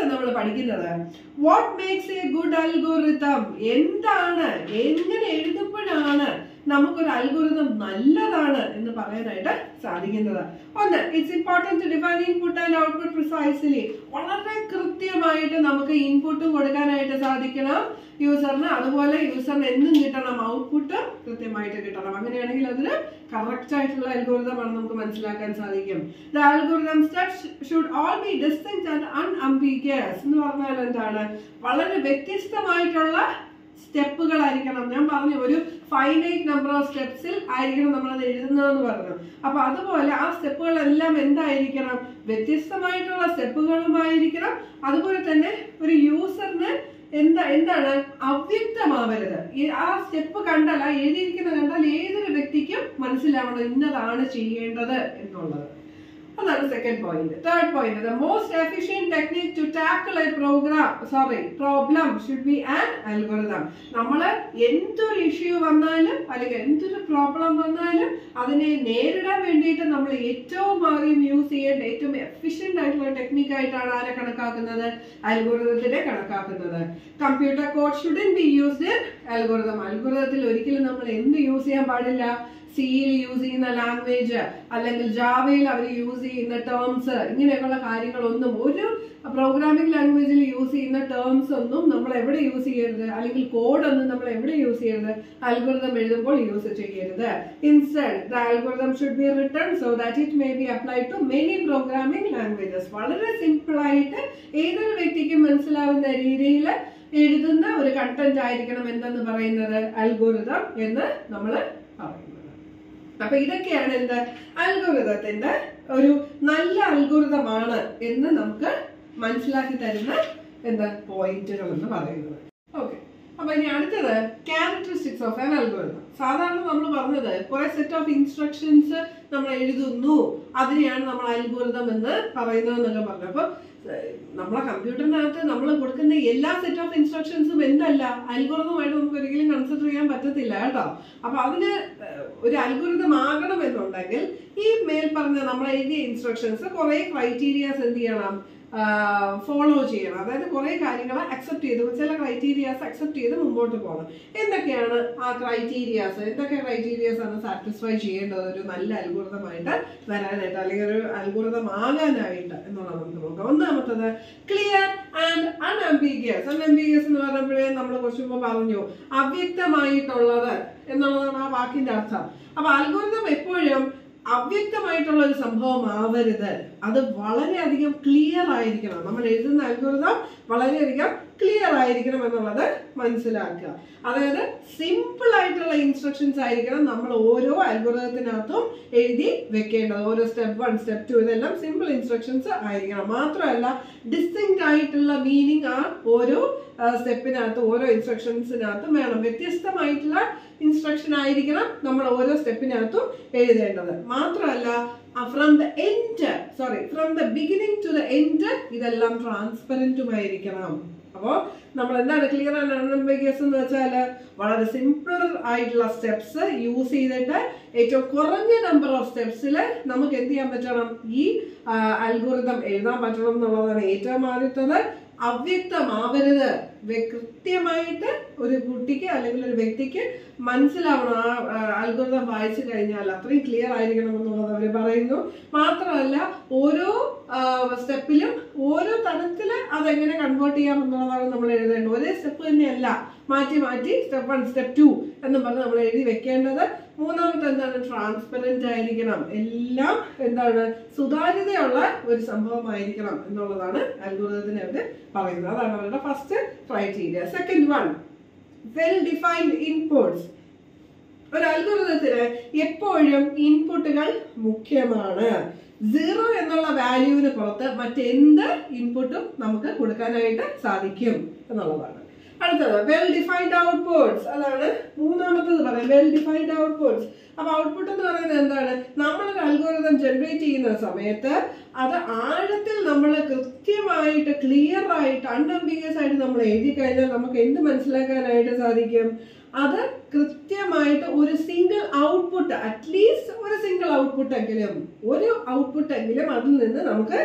നമ്മൾ പഠിക്കുന്നത് what makes a good algorithm എന്താണ് എങ്ങനെ എഴുതുമ്പോഴാണ് നമുക്കൊരു അൽഗോറിതം നല്ലതാണ് എന്ന് പറയാനായിട്ട് സാധിക്കുന്നത് ഒന്ന് it's important to define input and output precisely വളരെ കൃത്യമായിട്ട് നമുക്ക് ഇൻപുട്ടും കൊടുക്കാനായിട്ട് സാധിക്കണം യൂസറിന് അതുപോലെ യൂസറിന് എന്നും കിട്ടണം ഔട്ട്പുട്ട് കൃത്യമായിട്ട് കിട്ടണം അങ്ങനെയാണെങ്കിൽ അതിന് കറക്റ്റ് ആയിട്ടുള്ള അൽഗോറിതമാണ് നമുക്ക് മനസ്സിലാക്കാൻ സാധിക്കും the algorithm steps should all be distinct and unambiguous എന്ന് പറഞ്ഞാൽ എന്താണ് വളരെ വ്യത്യസ്തമായിട്ടുള്ള സ്റ്റെപ്പുകളായിരിക്കണം ഞാൻ പറഞ്ഞു ഒരു ഫൈനൈറ്റ് നമ്പർ ഓഫ് സ്റ്റെപ്സിൽ ആയിരിക്കണം നമ്മൾ അത് എഴുതുന്നതെന്ന് പറഞ്ഞു അപ്പൊ അതുപോലെ ആ സ്റ്റെപ്പുകളെല്ലാം എന്തായിരിക്കണം വ്യത്യസ്തമായിട്ടുള്ള സ്റ്റെപ്പുകളുമായിരിക്കണം അതുപോലെ തന്നെ ഒരു യൂസറിന് എന്താ എന്താണ് അവ്യക്തമാവരുത് ഈ ആ സ്റ്റെപ്പ് കണ്ടാൽ ആ എഴുതിയിരിക്കുന്ന കണ്ടാൽ ഏതൊരു വ്യക്തിക്കും മനസ്സിലാവണം ഇന്നതാണ് ചെയ്യേണ്ടത് എന്നുള്ളത് അതാണ് second point third point the most efficient technique to tackle a program sorry problem should be an algorithm നമ്മൾ എന്തൊരു ഇഷ്യൂ വന്നാലും അല്ലെങ്കിൽ എന്തൊരു പ്രോബ്ലം വന്നാലും അതിനെ നേരിടാൻ വേണ്ടിയിട്ട് നമ്മൾ ഏറ്റവും ആദ്യം യൂസ് ചെയ്യേണ്ട ഏറ്റവും എഫിഷ്യന്റ് ആയിട്ടുള്ള ടെക്നിക് ആയിട്ടാണ് ആരെ കണക്കാക്കുന്നത് അൽഗോറിതത്തിനെ കണക്കാക്കുന്നത് computer code shouldn't be used in algorithm അൽഗോറിതത്തിൽ ഒരിക്കലും നമ്മൾ എന്ത് യൂസ് ചെയ്യാൻ പാടില്ല സിയിൽ യൂസ് ചെയ്യുന്ന ലാംഗ്വേജ് അല്ലെങ്കിൽ ജാവയിൽ അവർ യൂസ് ചെയ്യുന്ന ടേംസ് ഇങ്ങനെയൊക്കെയുള്ള കാര്യങ്ങളൊന്നും ഒരു പ്രോഗ്രാമിംഗ് ലാംഗ്വേജിൽ യൂസ് ചെയ്യുന്ന ടേംസ് ഒന്നും നമ്മൾ എവിടെ യൂസ് ചെയ്യരുത് അല്ലെങ്കിൽ കോഡ് ഒന്നും നമ്മൾ എവിടെ യൂസ് ചെയ്യരുത് അൽഗോറിതം എഴുതുമ്പോൾ യൂസ് ചെയ്യരുത് instead the algorithm should be written so that it may be apply to many programming languages വളരെ സിമ്പിൾ ആയിട്ട് ഏതൊരു വ്യക്തിക്കും മനസ്സിലാവുന്ന രീതിയിൽ എഴുതുന്ന ഒരു കണ്ടന്റ് ആയിരിക്കണം എന്തെന്ന് പറയുന്നത് അൽഗോറിതം എന്ന് നമ്മൾ പറയുന്നത് അപ്പൊ ഇതൊക്കെയാണ് എന്ത് അൽഗോരിതത്തിന്റെ ഒരു നല്ല അൽഗോരിതമാണ് എന്ന് നമുക്ക് മനസ്സിലാക്കി തരുന്ന എന്താ പോയിന്റുകൾ എന്ന് പറയുന്നത് ഓക്കെ അപ്പൊ ഇനി അടുത്തത് ക്യാരക്ടറിസ്റ്റിക്സ് ഓഫ് ആൻ അൽഗോരിതം സാധാരണ നമ്മൾ പറഞ്ഞത് കുറെ സെറ്റ് ഓഫ് ഇൻസ്ട്രക്ഷൻസ് നമ്മൾ എഴുതുന്നു അതിനെയാണ് നമ്മൾ അൽഗോരിതം എന്ന് പറയുന്നത് എന്നൊക്കെ പറഞ്ഞു അപ്പൊ ഏഹ്, നമ്മളെ കമ്പ്യൂട്ടറിനകത്ത് നമ്മൾ കൊടുക്കുന്ന എല്ലാ സെറ്റ് ഓഫ് ഇൻസ്ട്രക്ഷൻസും എന്തല്ല അൽഗോരിതമായിട്ട് നമുക്ക് ഒരിക്കലും കൺസിഡർ ചെയ്യാൻ പറ്റത്തില്ല കേട്ടോ അപ്പൊ അതിന് ഏഹ്, ഒരു അൽഗോരിതം ആകണം എന്നുണ്ടെങ്കിൽ ഈ മേൽ പറഞ്ഞ നമ്മൾ എഴുതിയ ഇൻസ്ട്രക്ഷൻസ് കുറെ ക്രൈറ്റീരിയാസ് എന്ത് ചെയ്യണം ഫോളോ ചെയ്യണം അതായത് കുറെ കാര്യങ്ങൾ അക്സെപ്റ്റ് ചെയ്ത് ചില ക്രൈറ്റീരിയാസ് അക്സെപ്റ്റ് ചെയ്ത് മുമ്പോട്ട് പോകണം എന്തൊക്കെയാണ് ആ ക്രൈറ്റീരിയാസ് എന്തൊക്കെ ക്രൈറ്റീരിയാസ് ആണ് സാറ്റിസ്ഫൈ ചെയ്യേണ്ടത് ഒരു നല്ല അൽഗോരിതമായിട്ട് വരാനായിട്ട് അല്ലെങ്കിൽ ഒരു അൽഗോരിതം ആകാനായിട്ട് എന്നുള്ളത് നമുക്ക് നോക്കാം ഒന്നാമത്തത് ക്ലിയർ ആൻഡ് അൺഅംബീഗിയസ് അൺഅംബീഗിയസ് എന്ന് പറഞ്ഞപ്പോഴേ നമ്മൾ കുറച്ച് മുമ്പ് പറഞ്ഞു അവ്യക്തമായിട്ടുള്ളത് എന്നുള്ളതാണ് ആ വാക്കിന്റെ അർത്ഥം അപ്പൊ അൽഗോരിതം എപ്പോഴും അവ്യക്തമായിട്ടുള്ള ഒരു സംഭവം ആവരുത് അത് വളരെയധികം ക്ലിയർ ആയിരിക്കണം നമ്മൾ എഴുതുന്ന അൽഗോരിതം വളരെയധികം ക്ലിയർ ആയിരിക്കണം എന്നുള്ളത് മനസ്സിലാക്കുക അതായത് സിമ്പിൾ ആയിട്ടുള്ള ഇൻസ്ട്രക്ഷൻസ് ആയിരിക്കണം നമ്മൾ ഓരോ അൽഗോരിതത്തിനകത്തും എഴുതി വെക്കേണ്ടത് ഓരോ സ്റ്റെപ്പ് വൺ സ്റ്റെപ്പ് ടു ഇതെല്ലാം സിമ്പിൾ ഇൻസ്ട്രക്ഷൻസ് ആയിരിക്കണം മാത്രമല്ല ഡിസ്റ്റിങ് ആയിട്ടുള്ള മീനിങ് ആ ഓരോ സ്റ്റെപ്പിനകത്ത് ഓരോ ഇൻസ്ട്രക്ഷൻസിനകത്തും വേണം വ്യത്യസ്തമായിട്ടുള്ള ഇൻസ്ട്രക്ഷൻ ആയിരിക്കണം നമ്മൾ ഓരോ സ്റ്റെപ്പിനകത്തും എഴുതേണ്ടത് മാത്രമല്ല from the end sorry from the beginning to the end ഇതെല്ലാം ട്രാൻസ്പെറന്റുമായിരിക്കണം അപ്പോൾ നമ്മൾ എന്താണ് ക്ലിയർ ആൻഡ് അൺഅംബിഗിയസ് എന്ന് വെച്ചാൽ വളരെ സിമ്പിൾ ആയിട്ടുള്ള സ്റ്റെപ്സ് യൂസ് ചെയ്തിട്ട് ഏറ്റവും കുറഞ്ഞ നമ്പർ ഓഫ് സ്റ്റെപ്സിൽ നമുക്ക് എന്ത് ചെയ്യാൻ പറ്റണം ഈ അൽഗോറിതം എഴുതാൻ പറ്റണം എന്നുള്ളതാണ് ഏറ്റവും ആദ്യത്തത് അവ്യക്തമാവരുത് വെ- കൃത്യമായിട്ട് ഒരു കുട്ടിക്ക് അല്ലെങ്കിൽ ഒരു വ്യക്തിക്ക് മനസ്സിലാവണം ആ അൽഗോരിതം വായിച്ചു കഴിഞ്ഞാൽ അത്രയും ക്ലിയർ ആയിരിക്കണം എന്നുള്ളത് അവർ പറയുന്നു മാത്രമല്ല ഓരോ സ്റ്റെപ്പിലും ഓരോ തരത്തിൽ അതെങ്ങനെ കൺവേർട്ട് ചെയ്യാം എന്നുള്ളതാണ് നമ്മൾ എഴുതേണ്ടത് ഒരേ സ്റ്റെപ്പ് തന്നെയല്ല മാറ്റി മാറ്റി സ്റ്റെപ്പ് വൺ സ്റ്റെപ്പ് ടു എന്നും പറഞ്ഞ് നമ്മൾ എഴുതി വെക്കേണ്ടത് മൂന്നാമത്തെ എന്താണ് ട്രാൻസ്പെറന്റ് ആയിരിക്കണം എല്ലാം എന്താണ് സുതാര്യതയുള്ള ഒരു സംഭവമായിരിക്കണം എന്നുള്ളതാണ് അത്ഭുതത്തിന് അവർ പറയുന്നത് അതാണ് അവരുടെ first criteria second one well defined inputs ഒരു അൽഗോരിതത്തിന് എപ്പോഴും ഇൻപുട്ടുകൾ മുഖ്യമാണ് സീറോ എന്നുള്ള വാല്യൂവിന് പുറത്ത് മറ്റെന്ത് ഇൻപുട്ടും നമുക്ക് കൊടുക്കാനായിട്ട് സാധിക്കും എന്നുള്ളതാണ് അടുത്തത് വെൽ ഡിഫൈൻഡ് ഔട്ട്പുട്ട്സ് അതാണ് മൂന്നാമത്തത് പറയാം വെൽ ഡിഫൈൻഡ് ഔട്ട്പുട്ട്സ് അപ്പൊ ഔട്ട്പുട്ട് എന്ന് പറയുന്നത് എന്താണ് നമ്മളൊരു അൽഗോരിതം ജനറേറ്റ് ചെയ്യുന്ന സമയത്ത് അത് ആഴത്തിൽ നമ്മൾ കൃത്യമായിട്ട് ക്ലിയർ ആയിട്ട് അൺഅംബിഗസ് ആയിട്ട് നമ്മൾ എഴുതി കഴിഞ്ഞാൽ നമുക്ക് എന്ത് മനസ്സിലാക്കാനായിട്ട് സാധിക്കും അത് കൃത്യമായിട്ട് ഒരു സിംഗിൾ ഔട്ട്പുട്ട് അറ്റ്ലീസ്റ്റ് ഒരു സിംഗിൾ ഔട്ട്പുട്ട് എങ്കിലും ഒരു ഔട്ട്പുട്ട് എങ്കിലും അതിൽ നിന്ന് നമുക്ക്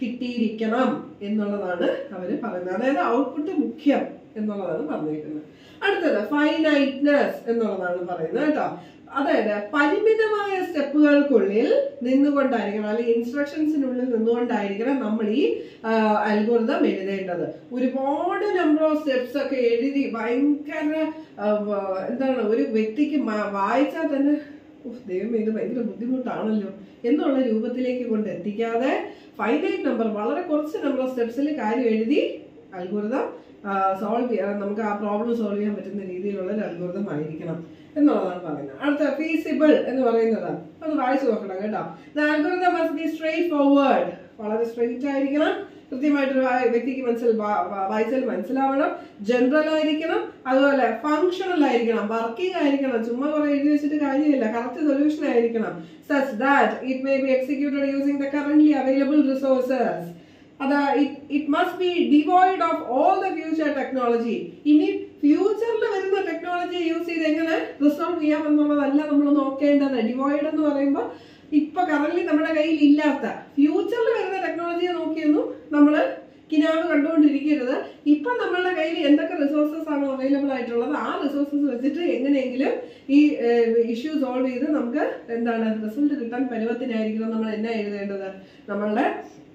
കിട്ടിയിരിക്കണം എന്നുള്ളതാണ് അവർ പറയുന്നത് അതായത് ഔട്ട്പുട്ട് മുഖ്യം എന്നുള്ളതാണ് പറഞ്ഞിരിക്കുന്നത് അടുത്തത് ഫൈനൈറ്റ്നെസ് എന്നുള്ളതാണ് പറയുന്നത് കേട്ടോ അതായത് പരിമിതമായ സ്റ്റെപ്പുകൾക്കുള്ളിൽ നിന്നുകൊണ്ടായിരിക്കണം അല്ലെങ്കിൽ ഇൻസ്ട്രക്ഷൻസിനുള്ളിൽ നിന്നുകൊണ്ടായിരിക്കണം നമ്മൾ ഈ അൽഗോരിതം എഴുതേണ്ടത് ഒരുപാട് നമ്പർ ഓഫ് സ്റ്റെപ്സ് ഒക്കെ എഴുതി ഭയങ്കര ആ, വ- എന്താണ് ഒരു വ്യക്തിക്ക് മ- വായിച്ചാൽ തന്നെ ഉഫ്, ദൈവമേ ഇത് ഭയങ്കര ബുദ്ധിമുട്ടാണല്ലോ എന്നുള്ള രൂപത്തിലേക്ക് കൊണ്ട് എത്തിക്കാതെ ഫൈനൈറ്റ് നമ്പർ വളരെ കുറച്ച് നമ്പർ ഓഫ് സ്റ്റെപ്സിൽ കാര്യം എഴുതി അൽഗോരിതം സോൾവ് ചെയ്യാൻ നമുക്ക് ആ പ്രോബ്ലം സോൾവ് ചെയ്യാൻ പറ്റുന്ന രീതിയിലുള്ള ഒരു അൽഗോരിതം ആയിരിക്കണം എന്നുള്ളതാണ് പറയുന്നത് അടുത്ത ഫീസിബിൾ എന്ന് പറയുന്നത് ഒന്ന് വായിച്ചു നോക്കണം കേട്ടോ the algorithm must be straightforward വളരെ സ്ട്രെയിറ്റ് ആയിരിക്കണം കൃത്യമായിട്ടൊരു വാ- വ്യക്തിക്ക് മനസ്സിൽ വാ- വാ- വായിച്ചാൽ മനസ്സിലാവണം ജനറൽ ആയിരിക്കണം അതുപോലെ ഫങ്ഷണൽ ആയിരിക്കണം വർക്കിംഗ് ആയിരിക്കണം ചുമ്മാ കുറെ എഴുതി വെച്ചിട്ട് കാര്യമില്ല കറക്റ്റ് സൊല്യൂഷൻ ആയിരിക്കണം such that it may be executed using the current available resources അത് it must be devoid of all the future technology ഇനി ഫ്യൂച്ചറിൽ വരുന്ന ടെക്നോളജി യൂസ് ചെയ്ത് എങ്ങനെ റിസോൾവ് ചെയ്യാം എന്നുള്ളതല്ല നമ്മൾ നോക്കേണ്ടത് ഡിവോയിഡ് എന്ന് പറയുമ്പോൾ ഇപ്പൊ കറന്റ് നമ്മുടെ കയ്യിൽ ഇല്ലാത്ത ഫ്യൂച്ചറിൽ വരുന്ന ടെക്നോളജിയെ നോക്കിയൊന്നും നമ്മൾ കിനാവ് കണ്ടുകൊണ്ടിരിക്കരുത് ഇപ്പൊ നമ്മളുടെ കയ്യിൽ എന്തൊക്കെ റിസോഴ്സസ് ആണ് അവൈലബിൾ ആയിട്ടുള്ളത് ആ റിസോഴ്സസ് വെച്ചിട്ട് എങ്ങനെയെങ്കിലും ഈ ഇഷ്യൂ സോൾവ് ചെയ്ത് നമുക്ക് എന്താണ് റിസൾട്ട് കിട്ടാൻ പരുവത്തിനായിരിക്കണം നമ്മൾ എന്നാ എഴുതേണ്ടത് നമ്മളുടെ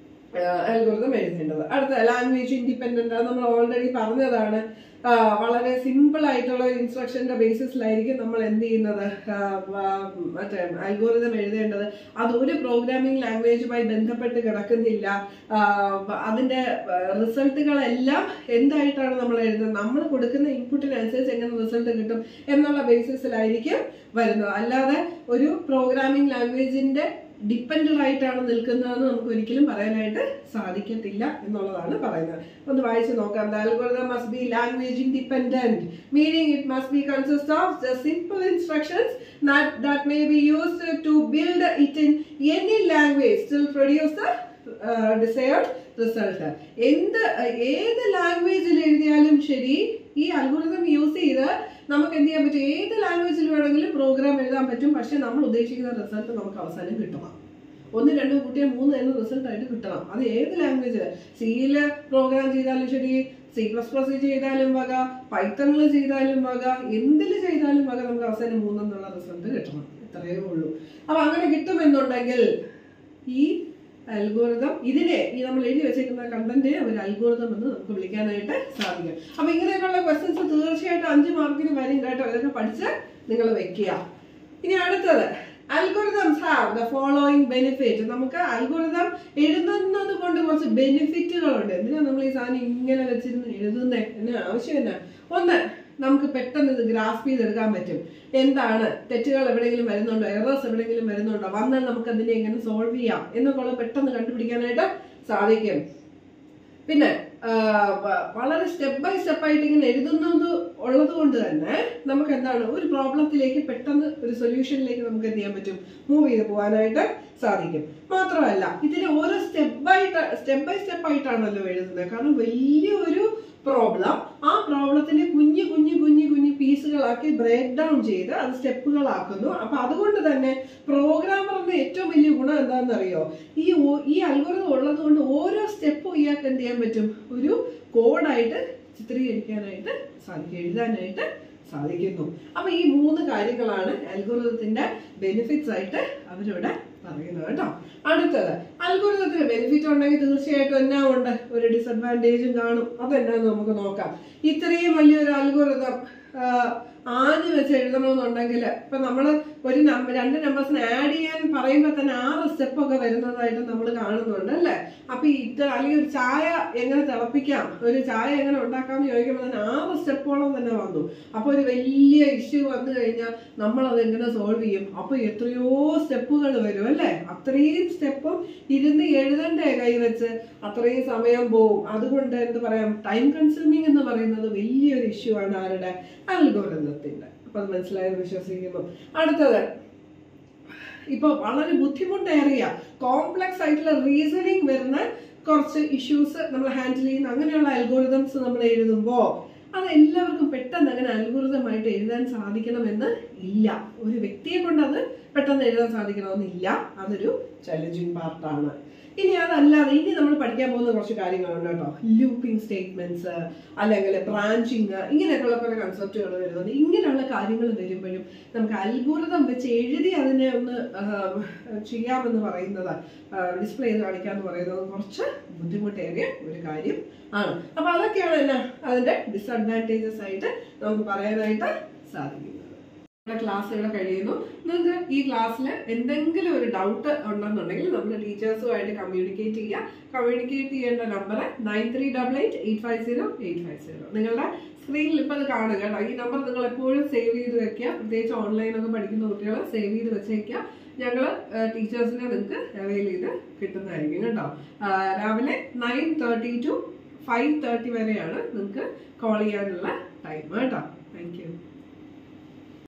അൽഗോരിതം എഴുതേണ്ടത് അടുത്ത ലാംഗ്വേജ് ഇൻഡിപെൻഡന്റ് അത് നമ്മൾ ഓൾറെഡി പറഞ്ഞതാണ് ആ, വളരെ സിമ്പിൾ ആയിട്ടുള്ള ഇൻസ്ട്രക്ഷന്റെ ബേസിസിലായിരിക്കും നമ്മൾ എന്ത് ചെയ്യുന്നത് ആ, വ- മറ്റേ അൽഗോരിതം എഴുതേണ്ടത് അത് ഒരു പ്രോഗ്രാമിംഗ് ലാംഗ്വേജുമായി ബന്ധപ്പെട്ട് കിടക്കുന്നില്ല ആ, വ- അതിന്റെ റിസൾട്ടുകളെല്ലാം എന്തായിട്ടാണ് നമ്മൾ എഴുതുന്നത് നമ്മൾ കൊടുക്കുന്ന ഇൻപുട്ടിനനുസരിച്ച് എങ്ങനെ റിസൾട്ട് കിട്ടും എന്നുള്ള ബേസിസിലായിരിക്കും വരുന്നത് അല്ലാതെ ഒരു പ്രോഗ്രാമിംഗ് ലാംഗ്വേജിന്റെ ഡിപ്പെൻഡഡ് ആയിട്ടാണ് നിൽക്കുന്നതെന്ന് നമുക്ക് ഒരിക്കലും പറയാനായിട്ട് സാധിക്കത്തില്ല എന്നുള്ളതാണ് പറയുന്നത് ഒന്ന് വായിച്ചു നോക്കാം the algorithm must be language independent meaning it must be consist of the simple instructions that may be used to build it in any language still produce the uh, desired result എന്ത് ഏത് ലാംഗ്വേജിൽ എഴുതിയാലും ശരി ഈ algorithm use ചെയ്ത് നമുക്ക് എന്ത് ചെയ്യാൻ പറ്റും ഏത് ലാംഗ്വേജിൽ വേണമെങ്കിലും പ്രോഗ്രാം എഴുതാൻ പറ്റും പക്ഷെ നമ്മൾ ഉദ്ദേശിക്കുന്ന റിസൾട്ട് നമുക്ക് അവസാനം കിട്ടണം ഒന്ന് രണ്ടും കൂട്ടിയാൽ മൂന്ന് എന്ന റിസൾട്ട് ആയിട്ട് കിട്ടണം അത് ഏത് ലാംഗ്വേജ് സിയിൽ പ്രോഗ്രാം ചെയ്താലും ശരി സി പ്ലസ് പ്ലസ് ചെയ്താലും വക പൈത്തണിൽ ചെയ്താലും വക എന്തിൽ ചെയ്താലും വക നമുക്ക് അവസാനം മൂന്നെന്നുള്ള റിസൾട്ട് കിട്ടണം ഇത്രയേ ഉള്ളൂ അപ്പൊ അങ്ങനെ കിട്ടുമെന്നുണ്ടെങ്കിൽ ഈ അൽഗോരിതം ഇതിനെ ഈ നമ്മൾ എഴുതി വെച്ചേക്കുന്ന കണ്ടന്റിനെ ഒരു അൽഗോരിതം എന്ന് നമുക്ക് വിളിക്കാനായിട്ട് സാധിക്കും അപ്പൊ ഇങ്ങനെയൊക്കെയുള്ള ക്വസ്റ്റ്യൻസ് തീർച്ചയായിട്ടും അഞ്ച് മാർക്കിന് വരും കേട്ടോ ഇതൊക്കെ പഠിച്ച് നിങ്ങൾ വെക്കുക ഇനി അടുത്തത് algorithms have the following benefit നമുക്ക് അൽഗോരിതം എഴുതുന്നത് കൊണ്ട് കുറച്ച് ബെനിഫിറ്റുകളുണ്ട് എന്തിനാ നമ്മൾ ഈ സാധനം ഇങ്ങനെ വെച്ചിരുന്ന് എഴുതുന്നേ എന്നാ ആവശ്യം എന്നാ ഒന്ന് നമുക്ക് പെട്ടെന്ന് ഇത് ഗ്രാസ്പ് ചെയ്തെടുക്കാൻ പറ്റും എന്താണ് തെറ്റുകൾ എവിടെയെങ്കിലും വരുന്നുണ്ടോ എറേഴ്സ് എവിടെയെങ്കിലും വരുന്നുണ്ടോ വന്നാൽ നമുക്ക് അതിനെ എങ്ങനെ സോൾവ് ചെയ്യാം എന്നൊക്കെ ഉള്ളത് പെട്ടെന്ന് കണ്ടുപിടിക്കാനായിട്ട് സാധിക്കും പിന്നെ ആ, വ- വളരെ സ്റ്റെപ്പ് ബൈ സ്റ്റെപ്പ് ആയിട്ട് ഇങ്ങനെ എഴുതുന്നത് ഉള്ളത് കൊണ്ട് തന്നെ നമുക്ക് എന്താണ് ഒരു പ്രോബ്ലത്തിലേക്ക് പെട്ടെന്ന് ഒരു സൊല്യൂഷനിലേക്ക് നമുക്ക് എന്ത് ചെയ്യാൻ പറ്റും മൂവ് ചെയ്ത് പോകാനായിട്ട് സാധിക്കും മാത്രമല്ല ഇതിന് ഓരോ step by step by step ആയിട്ടാണല്ലോ എഴുതുന്നത് കാരണം വലിയൊരു പ്രോബ്ലം ആ പ്രോബ്ലത്തിനെ കുഞ്ഞു കുഞ്ഞു കുഞ്ഞു കുഞ്ഞു പീസുകളാക്കി ബ്രേക്ക് ഡൗൺ ചെയ്ത് അത് സ്റ്റെപ്പുകളാക്കുന്നു അപ്പൊ അതുകൊണ്ട് തന്നെ പ്രോഗ്രാമറിന്റെ ഏറ്റവും വലിയ ഗുണം എന്താണെന്ന് അറിയോ ഈ ഓ- ഈ അൽഗോരിതം ഉള്ളത് കൊണ്ട് ഓരോ സ്റ്റെപ്പും ഇയാൾക്ക് എന്ത് ചെയ്യാൻ പറ്റും ഒരു കോഡായിട്ട് ചിത്രീകരിക്കാനായിട്ട് സാധിക്കും എഴുതാനായിട്ട് സാധിക്കുന്നു അപ്പൊ ഈ മൂന്ന് കാര്യങ്ങളാണ് അൽഗോരിതത്തിന്റെ ബെനിഫിറ്റ്സ് ആയിട്ട് അവരിവിടെ പറയുന്നത് കേട്ടോ അടുത്തത് അൽഗോരിതത്തിന് ബെനിഫിറ്റ് ഉണ്ടെങ്കിൽ തീർച്ചയായിട്ടും എന്നാ ഉണ്ട് ഒരു ഡിസഡ്വാൻറ്റേജും കാണും അതെന്നാന്ന് നമുക്ക് നോക്കാം ഇത്രയും വലിയൊരു അൽഗോരിതം ആദ്യം വെച്ച് എഴുതണമെന്നുണ്ടെങ്കിൽ ഇപ്പൊ നമ്മൾ ഒരു നമ്പർ രണ്ട് നമ്പേഴ്സിന് ആഡ് ചെയ്യാൻ പറയുമ്പോൾ തന്നെ ആറ് സ്റ്റെപ്പ് ഒക്കെ വരുന്നതായിട്ട് നമ്മൾ കാണുന്നുണ്ട് അല്ലേ അപ്പൊ ഇത് അല്ലെങ്കിൽ ഒരു ചായ എങ്ങനെ തിളപ്പിക്കാം ഒരു ചായ എങ്ങനെ ഉണ്ടാക്കാം എന്ന് ചോദിക്കുമ്പോൾ തന്നെ ആറ് സ്റ്റെപ്പോളം തന്നെ വന്നു അപ്പൊ ഒരു വലിയ ഇഷ്യൂ വന്നു കഴിഞ്ഞാൽ നമ്മൾ അത് എങ്ങനെ സോൾവ് ചെയ്യും അപ്പൊ എത്രയോ സ്റ്റെപ്പുകൾ വരും അല്ലേ അത്രയും സ്റ്റെപ്പും ഇരുന്ന് എഴുതണ്ടേ കൈവച്ച് അത്രയും സമയം പോവും അതുകൊണ്ട് എന്ത് പറയാം ടൈം കൺസ്യൂമിങ് എന്ന് പറയുന്നത് വലിയൊരു ഇഷ്യൂ ആണ് ആരുടെ അൽഗോരിതത്തിന്റെ അപ്പൊ അത് മനസ്സിലായെന്ന് വിശ്വസിക്കുന്നു അടുത്തത് ഇപ്പൊ വളരെ ബുദ്ധിമുട്ടേറിയ കോംപ്ലക്സ് ആയിട്ടുള്ള റീസണിങ് വരുന്ന കുറച്ച് ഇഷ്യൂസ് നമ്മൾ ഹാൻഡിൽ ചെയ്യുന്ന അങ്ങനെയുള്ള അൽഗോരിതംസ് നമ്മൾ എഴുതുമ്പോൾ അത് എല്ലാവർക്കും പെട്ടെന്ന് അങ്ങനെ അൽഗോരിതമായിട്ട് എഴുതാൻ സാധിക്കണമെന്ന് ഇല്ല ഒരു വ്യക്തിയെ കൊണ്ട് അത് പെട്ടെന്ന് എഴുതാൻ സാധിക്കണമെന്നില്ല അതൊരു ചലഞ്ചിങ് പാർട്ടാണ് ഇനി അതല്ലാതെ ഇനി നമ്മൾ പഠിക്കാൻ പോകുന്ന കുറച്ച് കാര്യങ്ങളുണ്ട് കേട്ടോ ലൂപ്പിംഗ് സ്റ്റേറ്റ്മെന്റ്സ് അല്ലെങ്കിൽ ബ്രാഞ്ചിങ് ഇങ്ങനെയൊക്കെയുള്ള പല കൺസെപ്റ്റുകൾ വരുന്നുണ്ട് ഇങ്ങനെയുള്ള കാര്യങ്ങൾ വരുമ്പോഴും നമുക്ക് അത്ഭുതം വെച്ച് എഴുതി അതിനെ ഒന്ന് ആ, ചെയ്യാമെന്ന് പറയുന്നത് ഡിസ്പ്ലേ ചെയ്ത് കാണിക്കാന്ന് പറയുന്നത് കുറച്ച് ബുദ്ധിമുട്ടേറിയ ഒരു കാര്യം ആണ് അപ്പൊ അതൊക്കെയാണ് എന്നാ അതിന്റെ ഡിസഡ്വാൻറ്റേജസ് ആയിട്ട് നമുക്ക് പറയാനായിട്ട് സാധിക്കുന്നത് നമ്മുടെ ക്ലാസ് ഇവിടെ കഴിയുന്നു നിങ്ങൾക്ക് ഈ ക്ലാസ്സിൽ എന്തെങ്കിലും ഒരു ഡൗട്ട് ഉണ്ടെന്നുണ്ടെങ്കിൽ നമ്മുടെ ടീച്ചേഴ്സുമായിട്ട് കമ്മ്യൂണിക്കേറ്റ് ചെയ്യുക കമ്മ്യൂണിക്കേറ്റ് ചെയ്യേണ്ട number nine three double eight eight five zero eight five zero നിങ്ങളുടെ സ്ക്രീനിൽ ഇപ്പോൾ അത് കാണുക കേട്ടോ ഈ നമ്പർ നിങ്ങൾ എപ്പോഴും സേവ് ചെയ്ത് വെക്കുക പ്രത്യേകിച്ച് ഓൺലൈനൊക്കെ പഠിക്കുന്ന കുട്ടികൾ സേവ് ചെയ്ത് വെച്ചേക്കുക ഞങ്ങൾ ടീച്ചേഴ്സിനെ നിങ്ങൾക്ക് അവൈൽ ചെയ്ത് കിട്ടുന്നതായിരിക്കും കേട്ടോ ആ, രാവിലെ nine thirty to five thirty വരെയാണ് നിങ്ങൾക്ക് കോൾ ചെയ്യാനുള്ള ടൈം കേട്ടോ താങ്ക് യു